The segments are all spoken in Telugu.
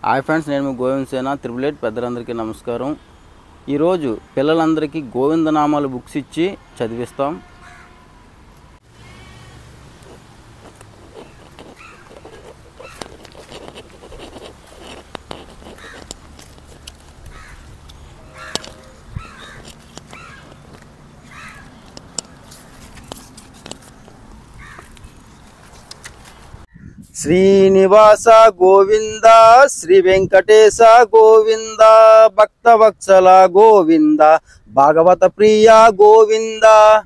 హాయ్ ఫ్రెండ్స్ నేను మీ గోవింద్ సేన త్రిబుల్ ఎయిట్ పెద్దలందరికీ నమస్కారం ఈరోజు పిల్లలందరికీ గోవిందనామాలు బుక్స్ ఇచ్చి చదివిస్తాం శ్రీనివాస గోవింద శ్రీ వెంకటేశ గోవింద భక్తవత్సల గోవింద భాగవత ప్రియ గోవింద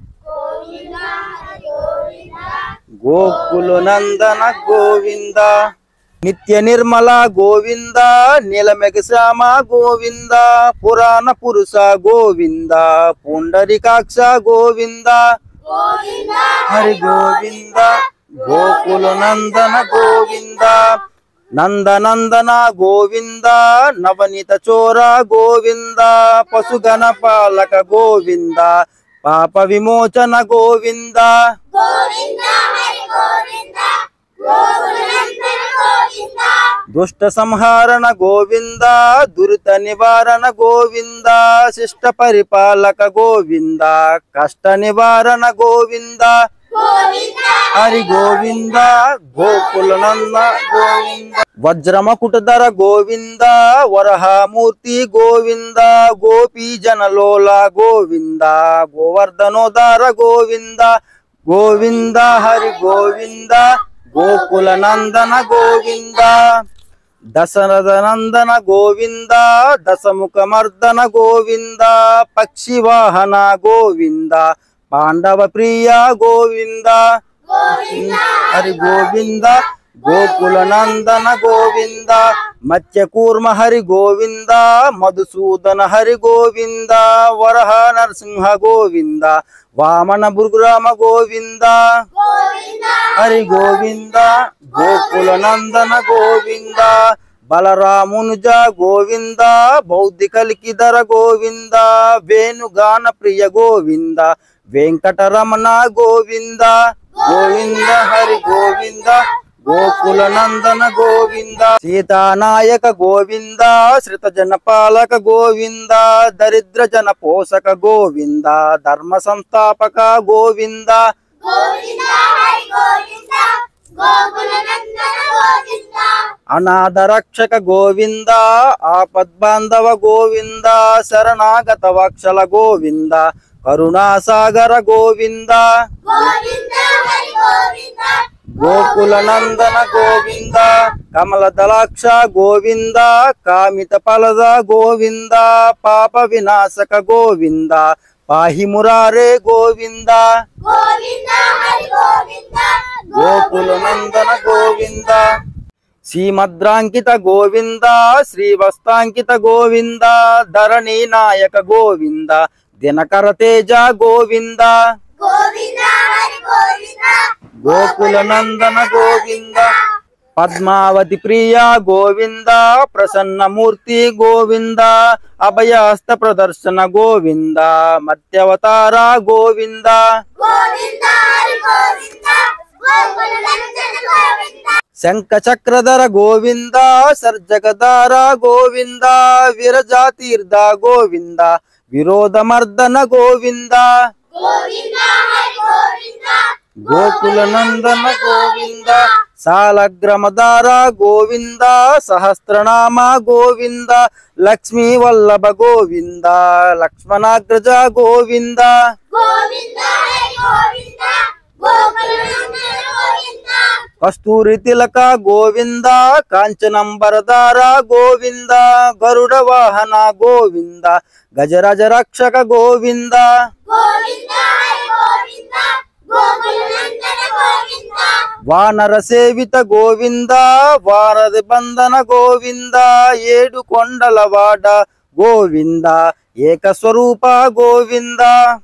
గోకుల నందన గోవింద నిత్య నిర్మల గోవింద నీలమెగ శ్యామ గోవింద పురాణ పురుష గోవింద పుండరికాక్ష గోవింద హరి గోవింద గోకుల నందన గోవింద నందనందన గోవింద నవనీత చోర గోవింద పశుగణ పాలక గోవింద పాప విమోచన గోవింద దుష్ట సంహారణ గోవింద దురిత నివారణ గోవింద శిష్ట పరిపాలక గోవింద కష్ట నివారణ గోవింద హరి గోవింద గోకుల నంద గోవింద వజ్రమకుటధర గోవింద వరహమూర్తి గోవింద గోపీ జనలోల గోవింద గోవర్ధనోదర గోవింద గోవింద హరి గోవింద గోకుల నందన గోవింద దశరథ నందన గోవింద దశముఖ మర్దన గోవింద పక్షి వాహన గోవింద పాండవ ప్రియ గోవింద హరి గోవింద గోకుల నందన గోవింద మత్స్యకూర్మ హరి గోవింద మధుసూదన హరి గోవింద వరహ నరసింహ గోవింద వామన భృగురామ గోవింద హరి గోవింద గోకుల నందన గోవింద బలరామునుజ గోవింద బౌద్ధిక లిఖిధర గోవింద వేణుగాన ప్రియ గోవింద వెంకటరమణ గోవింద గోవింద హరి గోవింద గోకుల నందన గోవింద సీతానాయక గోవింద శ్రిత జన పాలక గోవింద దరిద్ర జన పోషక గోవింద ధర్మ సంస్థాపక గోవింద అనాథ రక్షక గోవింద ఆపద్బాంధవ గోవింద శరణాగత వక్షల గోవింద కరుణాసాగర గోవింద గోకుల నందన గోవింద కమల దళాక్ష గోవింద కామిత ఫలద గోవింద పాప వినాశక గోవింద పాహి మురారే గోవింద గోకుల నందన గోవింద శ్రీమద్రాంకిత గోవింద శ్రీవస్తాంకిత గోవింద ధరణి నాయక గోవింద దినకర తేజ గోవింద గోకుల నందన గోవింద పద్మావతి ప్రియ గోవింద ప్రసన్నమూర్తి గోవింద అభయహస్త ప్రదర్శన గోవింద మత్యవతార గోవింద శంఖ చక్రధర గోవింద సర్జగదార గోవింద విరజాతీర్థ గోవింద విరోధమర్దన గోవింద గోకుల నందన గోవింద సాలగ్రమదార గోవింద సహస్రనామ గోవింద లక్ష్మీ వల్లభ గోవింద లక్ష్మణాగ్రజ గోవింద కస్తూరి తిలక గోవింద కాంచనంబరదార గోవింద గరుడ వాహన గోవింద గజరాజ రక్షక గోవింద వానర సేవిత గోవింద వారధి బంధన గోవింద ఏడు కొండల వాడ గోవింద ఏక స్వరూప గోవింద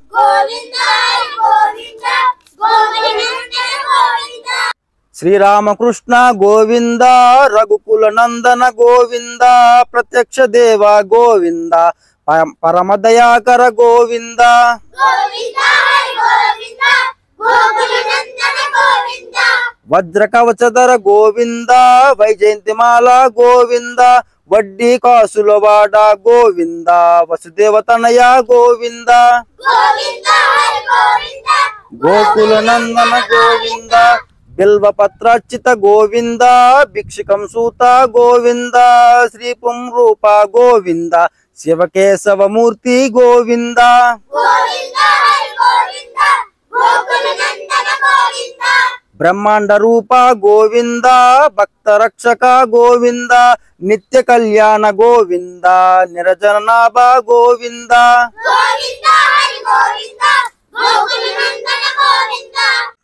శ్రీరామకృష్ణ గోవింద రఘుకుల నందన గోవింద ప్రత్యక్ష దేవ గోవింద పర- పరమ దయాకర గోవింద గోవింద హరి గోవింద గోకుల నందన గోవింద వజ్ర కవచధర గోవింద వైజయంతిమాల గోవింద వడ్డీ కాసుల వాడ గోవింద వసుదేవ తనయ గోవింద గోవింద హరి గోవింద గోకుల నందన గోవింద బిల్వ పత్రార్చిత గోవింద భిక్షికం సూత గోవింద శ్రీ పుంరూప గోవింద శివకేశవమూర్తి గోవింద గోవింద హరి గోవింద గోకుల నందన గోవింద బ్రహ్మాండ రూప గోవింద భక్త రక్షక గోవింద నిత్య కళ్యాణ గోవింద నిరజనాభ గోవింద గోవింద హరి గోవింద గోకుల నందన గోవింద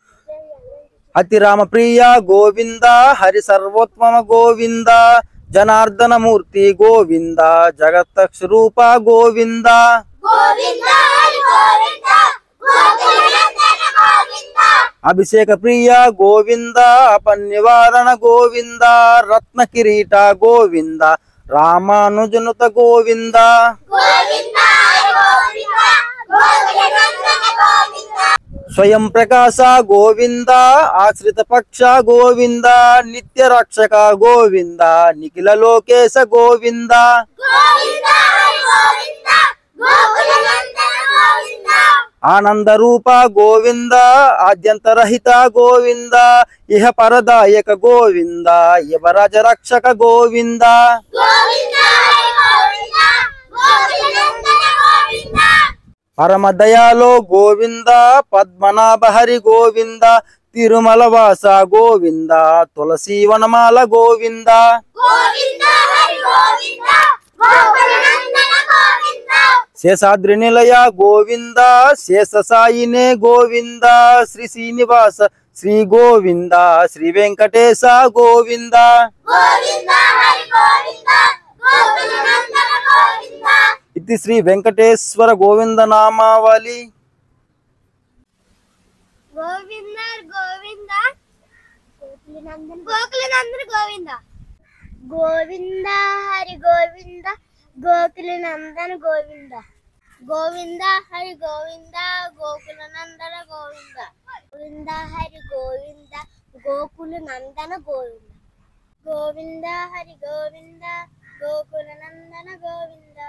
అతి రామప్రియ గోవింద హరి సర్వోత్తమ గోవింద జనార్దన మూర్తి గోవింద జగత్ స్వరూప గోవింద గోవింద హరి గోవింద గోకుల నందన గోవింద అభిషేక ప్రియ గోవింద అపనివారణ గోవింద రత్న కిరీట గోవింద రామానుజనుత గోవింద గోవింద హరి గోవింద గోకుల నందన గోవింద స్వయం ప్రకాశ గోవింద ఆశ్రిత పక్ష గోవింద నిత్య రక్షక గోవింద నిఖిల లోకేశ గోవింద గోవింద హరి గోవింద గోకుల నందన గోవింద ఆనంద రూప గోవింద ఆద్యంతరహిత గోవింద ఇహ పరదాయక గోవింద యువరాజ రక్షక గోవింద గోవింద హరి గోవింద గోకుల నందన గోవింద పరమ దయాలో గోవింద పద్మనాభ హరి గోవింద తిరుమల వాస గోవింద తులసి వనమాల గోవింద గోవింద హరి గోవింద గోకుల నందన గోవింద శేషాద్రి నిలయ గోవింద శేష సాయినే గోవింద శ్రీ శ్రీనివాస శ్రీ గోవింద శ్రీ వెంకటేశ గోవింద గోవింద హరి గోవింద గోకుల నందన గోవింద ఇది శ్రీ వెంకటేశ్వర గోవింద నామావళి గోవింద గోవింద గోకుల నందన గోవింద గోవింద హరి గోవింద గోకుల నందన గోవింద గోవింద హరి గోవింద గోకుల నందన గోవింద గోవింద హరి గోవింద గోకుల నందన గోవింద గోవింద హరి గోవింద గోకుల నందన గోవింద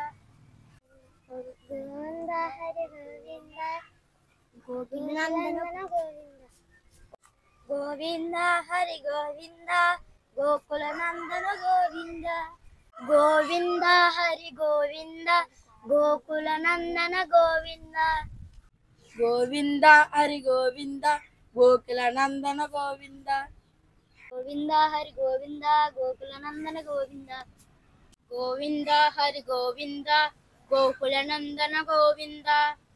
గోవింద హరి గోవింద గోకులనందన గోవింద గోవింద హరి గోవింద గోకుల నందన గోవింద గోవింద హరి గోవింద గోకుల నందన గోవింద గోవింద హరి గోవింద గోకుల నందన గోవింద గోవింద హరి గోవింద గోకుల నందన గోవింద గోవింద హరి గోవింద గోకుల నందన గోవింద